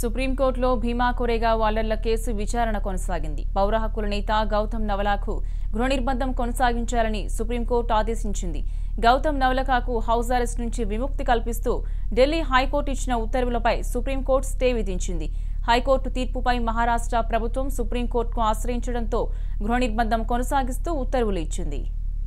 సుప్రీంకోర్టులో భీమా కొరేగా వాలర్ల కేసు విచారణ కొనసాగింది పౌర హక్కుల నేత గౌతమ్ నవలాకు గృహ నిర్బంధం కొనసాగించాలని సుప్రీంకోర్టు ఆదేశించింది గౌతమ్ నవలకాకు హౌస్ అరెస్ట్ నుంచి విముక్తి కల్పిస్తూ ఢిల్లీ హైకోర్టు ఇచ్చిన ఉత్తర్వులపై సుప్రీంకోర్టు స్టే విధించింది హైకోర్టు తీర్పుపై మహారాష్ట్ర ప్రభుత్వం సుప్రీంకోర్టుకు ఆశ్రయించడంతో గృహ నిర్బంధం కొనసాగిస్తూ ఉత్తర్వులు ఇచ్చింది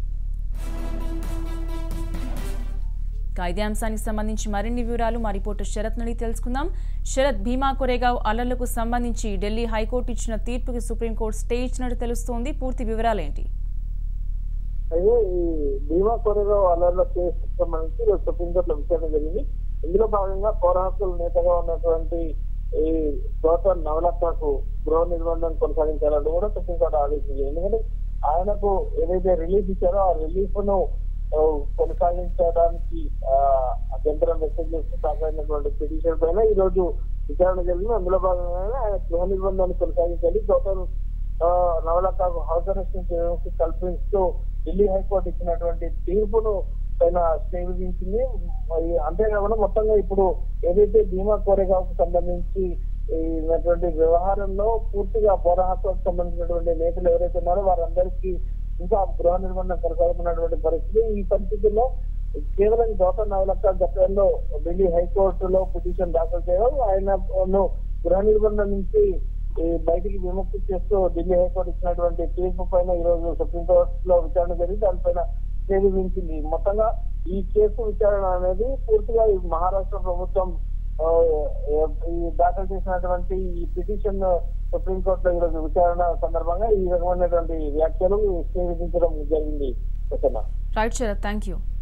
ఇక ఇదే అంశానికి సంబంధించి మరిన్ని వివరాలు మా రిపోర్టర్ శరత్ నుండి తెలుసుకుందాం శరత్ భీమా కొరేగావ్ అల్లర్లకు సంబంధించి ఢిల్లీ హైకోర్టు ఇచ్చిన తీర్పుకి సుప్రీంకోర్టు స్టే ఇచ్చినట్టు తెలుస్తోంది పూర్తి వివరాలేంటి అయితే ఈ భీమా కొరగా అలర్ల కేసు సంబంధించి ఈరోజు సుప్రీంకోర్టులో విచారణ జరిగింది ఇందులో భాగంగా పౌర హక్కుల నేతగా ఉన్నటువంటి ఈ గౌతమ్ నవలక్కకు గృహ నిర్బంధం కొనసాగించాలంటూ కూడా సుప్రీంకోర్టు ఆదేశించింది ఎందుకంటే ఆయనకు ఏదైతే రిలీఫ్ ఇచ్చారో ఆ రిలీఫ్ ను ఆ, కొనసాగించడానికి ఆ, అభ్యంతరం వ్యక్తం చేస్తూ దాఖలైనటువంటి పిటిషన్ పైన ఈ రోజు విచారణ జరిగింది అందులో భాగంగానే ఆయన గృహ నిర్బంధాన్ని కొనసాగించాలి గౌతమ్ ఆ, నవలక్కకు హౌస్ అరెస్ట్ నుంచి విముక్తి కల్పిస్తూ ఢిల్లీ హైకోర్టు ఇచ్చినటువంటి తీర్పును పైన స్టే విధించింది మరి అంతేకాకుండా మొత్తంగా ఇప్పుడు ఏదైతే భీమా కోరేగాకు సంబంధించి ఈ ఉన్నటువంటి వ్యవహారంలో పూర్తిగా పౌర హక్కులకు సంబంధించినటువంటి నేతలు ఎవరైతే ఉన్నారో వారందరికీ ఇంకా గృహ నిర్బంధం కొనసాగుతున్నటువంటి పరిస్థితి ఈ పరిస్థితుల్లో కేవలం గౌతమ్ నవలక్క గతంలో ఢిల్లీ హైకోర్టులో పిటిషన్ దాఖలు చేయడం ఆయనను గృహ నిర్బంధం నుంచి ఈ బయటికి విముక్తి చేస్తూ ఢిల్లీ హైకోర్టు ఇచ్చినటువంటి తీర్పు పైన ఈ రోజు సుప్రీంకోర్టులో విచారణ జరిగి దానిపైన స్టే విధించింది మొత్తంగా ఈ కేసు విచారణ అనేది పూర్తిగా ఈ మహారాష్ట్ర ప్రభుత్వం ఆ, ఈ దాఖలు చేసినటువంటి ఈ పిటిషన్ సుప్రీంకోర్టులో ఈ రోజు విచారణ సందర్భంగా ఈ రకమైనటువంటి వ్యాఖ్యలు స్టే విధించడం జరిగింది Prasanna right Sharath thank you